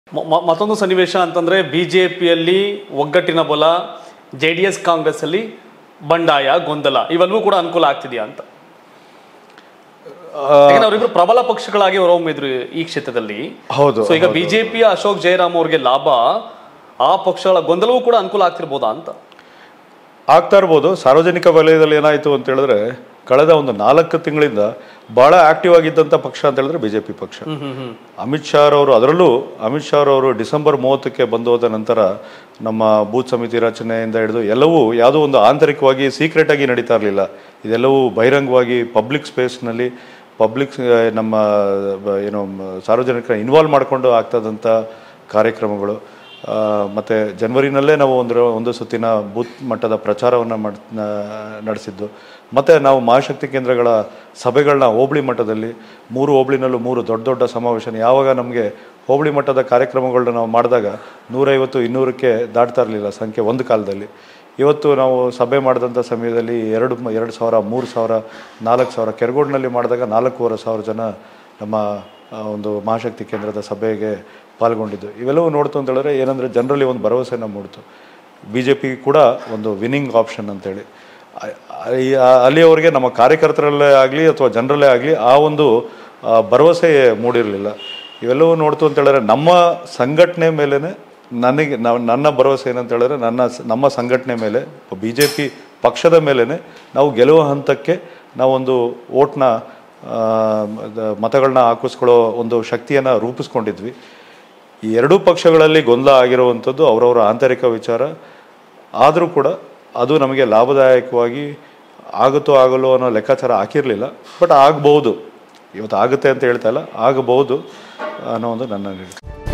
ಮ- ಮ- ಮತ್ತೊಂದು ಸನ್ನಿವೇಶ ಅಂತಂದ್ರೆ ಬಿಜೆಪಿಯಲ್ಲಿ ಒಗ್ಗಟ್ಟಿನ ಬಲ ಜೆ ಡಿ ಎಸ್ ಕಾಂಗ್ರೆಸ್ ಅಲ್ಲಿ ಬಂಡಾಯ ಗೊಂದಲ ಇವೆಲ್ಲವೂ ಕೂಡ ಅನುಕೂಲ ಆಗ್ತಿದೆಯಾ ಅಂತ ಯಾಕಂದ್ರೆ ಅವರಿಬ್ರು ಪ್ರಬಲ ಪಕ್ಷಗಳಾಗಿ ಹೊರಹೊಮ್ಮಿದ್ರು ಈ ಕ್ಷೇತ್ರದಲ್ಲಿ ಹೌದು, ಸೊ ಈಗ ಬಿಜೆಪಿಯ ಅಶೋಕ್ ಜಯರಾಮ್ ಅವ್ರಿಗೆ ಲಾಭ ಆ ಪಕ್ಷಗಳ ಗೊಂದಲವೂ ಕೂಡ ಅನುಕೂಲ ಆಗ್ತಿರ್ಬೋದಾ ಅಂತ ಆಗ್ತಾ ಇರ್ಬೋದು ಸಾರ್ವಜನಿಕ ವಲಯದಲ್ಲಿ ಏನಾಯಿತು ಅಂತ ಹೇಳಿದ್ರೆ ಕಳೆದ ಒಂದು ನಾಲ್ಕು ತಿಂಗಳಿಂದ ಬಹಳ ಆಕ್ಟಿವ್ ಆಗಿದ್ದಂಥ ಪಕ್ಷ ಅಂತ ಹೇಳಿದ್ರೆ ಬಿಜೆಪಿ ಪಕ್ಷ ಅಮಿತ್ ಶಾ ಅವರು ಅದರಲ್ಲೂ ಅಮಿತ್ ಶಾ ಅವರು ಡಿಸೆಂಬರ್ ಮೂವತ್ತಕ್ಕೆ ಬಂದು ಹೋದ ನಂತರ ನಮ್ಮ ಬೂತ್ ಸಮಿತಿ ರಚನೆಯಿಂದ ಹಿಡಿದು ಎಲ್ಲವೂ ಯಾವುದೋ ಒಂದು ಆಂತರಿಕವಾಗಿ ಸೀಕ್ರೆಟ್ ಆಗಿ ನಡೀತಾ ಇರಲಿಲ್ಲ ಇದೆಲ್ಲವೂ ಬಹಿರಂಗವಾಗಿ ಪಬ್ಲಿಕ್ ಸ್ಪೇಸ್ನಲ್ಲಿ ಪಬ್ಲಿಕ್ ನಮ್ಮ ಬ- ಏನು ಮ- ಸಾರ್ವಜನಿಕರ ಇನ್ವಾಲ್ವ್ ಮಾಡಿಕೊಂಡು ಆಗ್ತದಂಥ ಕಾರ್ಯಕ್ರಮಗಳು ಆ, ಮತ್ತೆ ಜನವರಿನಲ್ಲೇ ನಾವು ಒಂದು ಒಂದು ಸುತ್ತಿನ ಬೂತ್ ಮಟ್ಟದ ಪ್ರಚಾರವನ್ನು ಮಾಡ್ ನಡೆಸಿದ್ದು ಮತ್ತು ನಾವು ಮಹಾಶಕ್ತಿ ಕೇಂದ್ರಗಳ ಸಭೆಗಳನ್ನ ಹೋಬಳಿ ಮಟ್ಟದಲ್ಲಿ ಮೂರು ಹೋಬಳಿನಲ್ಲೂ ಮೂರು ದೊಡ್ಡ ದೊಡ್ಡ ಸಮಾವೇಶ ಯಾವಾಗ ನಮಗೆ ಹೋಬಳಿ ಮಟ್ಟದ ಕಾರ್ಯಕ್ರಮಗಳನ್ನ ನಾವು ಮಾಡಿದಾಗ ನೂರೈವತ್ತು ಇನ್ನೂರಕ್ಕೆ ದಾಟ್ತಾ ಇರಲಿಲ್ಲ ಸಂಖ್ಯೆ ಒಂದು ಕಾಲದಲ್ಲಿ ಇವತ್ತು ನಾವು ಸಭೆ ಮಾಡಿದಂಥ ಸಮಯದಲ್ಲಿ ಎರಡು ಮ- ಎರಡು ಸಾವಿರ ಮೂರು ಸಾವಿರ ನಾಲ್ಕು ಸಾವಿರ ಕೆರಗೋಡಿನಲ್ಲಿ ಮಾಡಿದಾಗ ನಾಲ್ಕೂವರೆ ಸಾವಿರ ಜನ ನಮ್ಮ ಆ, ಒಂದು ಮಹಾಶಕ್ತಿ ಕೇಂದ್ರದ ಸಭೆಗೆ ಪಾಲ್ಗೊಂಡಿದ್ದು ಇವೆಲ್ಲವೂ ನೋಡ್ತು ಅಂತ ಹೇಳಿದ್ರೆ ಏನಂದರೆ ಜನರಲ್ಲಿ ಒಂದು ಭರವಸೆನ ಮೂಡಿತು ಬಿ ಜೆ ಪಿ ಕೂಡ ಒಂದು ವಿನ್ನಿಂಗ್ ಆಪ್ಷನ್ ಅಂತೇಳಿ ಆ- ಆ- ಅಲ್ಲಿಯವರೆಗೆ ನಮ್ಮ ಕಾರ್ಯಕರ್ತರಲ್ಲೇ ಆಗಲಿ ಅಥವಾ ಜನರಲ್ಲೇ ಆಗಲಿ ಆ ಒಂದು ಆ, ಭರವಸೆ ಮೂಡಿರಲಿಲ್ಲ ಇವೆಲ್ಲವೂ ನೋಡ್ತು ಅಂತ ಹೇಳಿದ್ರೆ ನಮ್ಮ ಸಂಘಟನೆ ಮೇಲೇ ನನಗೆ ನಾವು ನನ್ನ ಭರವಸೆ ಏನಂತ ಹೇಳಿದ್ರೆ ನನ್ನ ಸ- ನಮ್ಮ ಸಂಘಟನೆ ಮೇಲೆ ಬಿ ಜೆ ಪಿ ಪಕ್ಷದ ಮೇಲೇ ನಾವು ಗೆಲುವ ಹಂತಕ್ಕೆ ನಾವೊಂದು ಓಟ್ನ ಮತಗಳನ್ನ ಹಾಕಿಸ್ಕೊಳ್ಳೋ ಒಂದು ಶಕ್ತಿಯನ್ನು ರೂಪಿಸ್ಕೊಂಡಿದ್ವಿ ಈ ಎರಡೂ ಪಕ್ಷಗಳಲ್ಲಿ ಗೊಂದಲ ಆಗಿರುವಂಥದ್ದು ಅವರವರ ಆಂತರಿಕ ವಿಚಾರ ಆದರೂ ಕೂಡ ಅದು ನಮಗೆ ಲಾಭದಾಯಕವಾಗಿ ಆಗುತ್ತೋ ಆಗಲ್ಲೋ ಅನ್ನೋ ಲೆಕ್ಕಾಚಾರ ಹಾಕಿರಲಿಲ್ಲ ಬಟ್ ಆಗ್ಬೋದು ಇವತ್ತು ಆಗುತ್ತೆ ಅಂತ ಹೇಳ್ತಾ ಇಲ್ಲ ಆಗಬಹುದು ಅನ್ನೋ ಒಂದು ನನ್ನ ನಿರೀಕ್ಷೆ